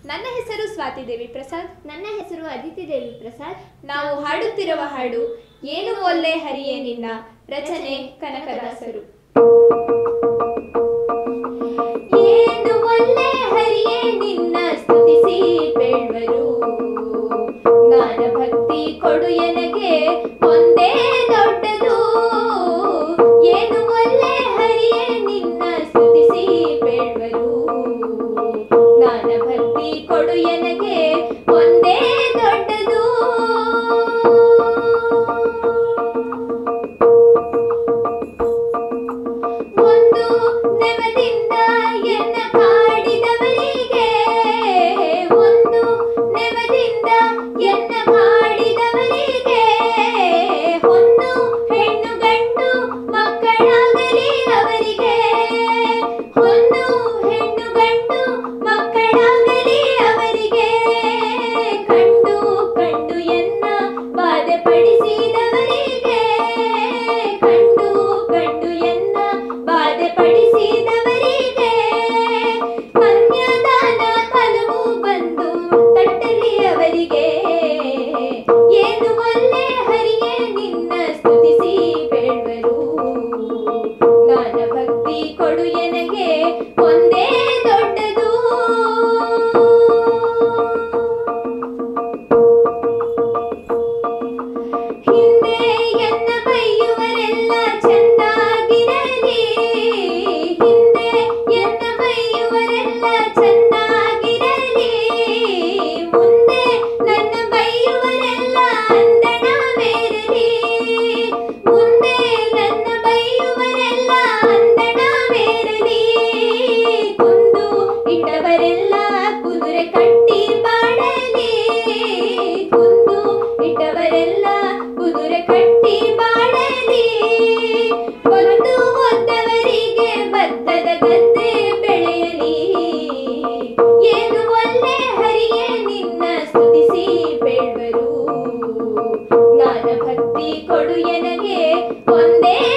ನನ್ನ ಹೆಸರು ಸ್ವಾತಿ ದೇವಿ ಪ್ರಸಾದ್ ನನ್ನ ಹೆಸರು ಅದಿತಿ ದೇವಿ ಪ್ರಸಾದ್ ನಾವು ಹಾಡುತ್ತಿರುವ ಹಾಡು ಏನು ಒಲ್ಲೆ ಹರಿಯೇ ನಿನ್ನ ರಚನೆ ಕನಕದಾಸರು ಏನು ಒಲ್ಲೆ ಹರಿಯೇ ನಿನ್ನ ಸ್ತುತಿಸಿ ಬೇಡ್ವರು ಜ್ಞಾನ ಭಕ್ತಿ ಕೊಡು ಎನಗೆ ಒಂದೇ ದೊಡ್ಡದು ಏನು ಒಲ್ಲೆ ಹರಿಯೇ ನಿನ್ನ ಸ್ತುತಿಸಿ ಬೇಡ್ವರು ಜ್ಞಾನ ಭಕ್ತಿ ಕೊಡು ಎನಗೆ ಒಂದೇ ದೊಡ್ಡದು ಒಂದು ನೆವದಿಂದ ಎನ್ನ ಕಾಡಿದವರಿಗೆ ಒಂದು ನೆವದಿಂದ ಎನ್ನ ಕಾಡಿದವರಿಗೆ ಹೊನ್ನು ಹೆಣ್ಣು ಗಂಡು ಮಕ್ಕಳಾಗಲಿ ಅವರಿಗೆ ಹೊನ್ನು ಹೆಣ್ಣು ಗಂಡು ಮಕ್ಕಳಾಗಲಿ ಅವರಿಗೆ ಕಂಡು ಕಂಡು ಎನ್ನ ಬಾಧೆ ಪಡಿಸಿದವರಿಗೆ ಕಂಡು ಕಂಡು ಎನ್ನ ಬಾಧೆ ಪಡಿಸಿದವರಿಗೆ ಕನ್ಯಾದಾನ ಫಲವು ಬಂದು ತಟ್ಟಲಿ ಅವರಿಗೆ ಏನು ಒಲ್ಲೆ ಹರಿಯೇ ನಿನ್ನ ಸ್ತುತಿಸಿ ಬೇಡ್ವರು ಜ್ಞಾನ ಭಕ್ತಿ ಕೊಡು ಎನಗೆ ಒಂದೇ ದೊಡ್ಡದು ಹಿಂದೆ ಎನ್ನ ಬೈಯುವರೆಲ್ಲ ಚೆನ್ನಾಗಿರಲಿ ಹಿಂದೆ ಎನ್ನ ಬೈಯುವರೆಲ್ಲ ಚೆನ್ನಾಗಿರಲಿ ಮುಂದೆ ನನ್ನ ಬೈಯುವರೆಲ್ಲ ಅಂದಣವೇರಲಿ ಮುಂದೆ ನನ್ನ ಬೈಯುವರೆಲ್ಲ ಅಂದಣವೇರಲಿ ಕುಂದು ಇಟ್ಟವರೆಲ್ಲ ಕುದುರೆ ಕಟ್ಟಿ ಬಾಳಲಿ ಕುಂದು ಇಟ್ಟವರೆಲ್ಲ ಕುದುರೆ ಕಟ್ಟಿ ಬಾಳಲಿ ಒಂದು ಒದ್ದವರಿಗೆ ಭತ್ತದ ಗದ್ದೆ ಬೆಳೆಯಲಿ ಏನು ಒಲ್ಲೆ ಹರಿಯೇ ನಿನ್ನ ಸ್ತುತಿಸಿ ಬೇಡ್ವರು ಜ್ಞಾನ ಭಕ್ತಿ ಕೊಡು ಎನಗೆ ಒಂದೇ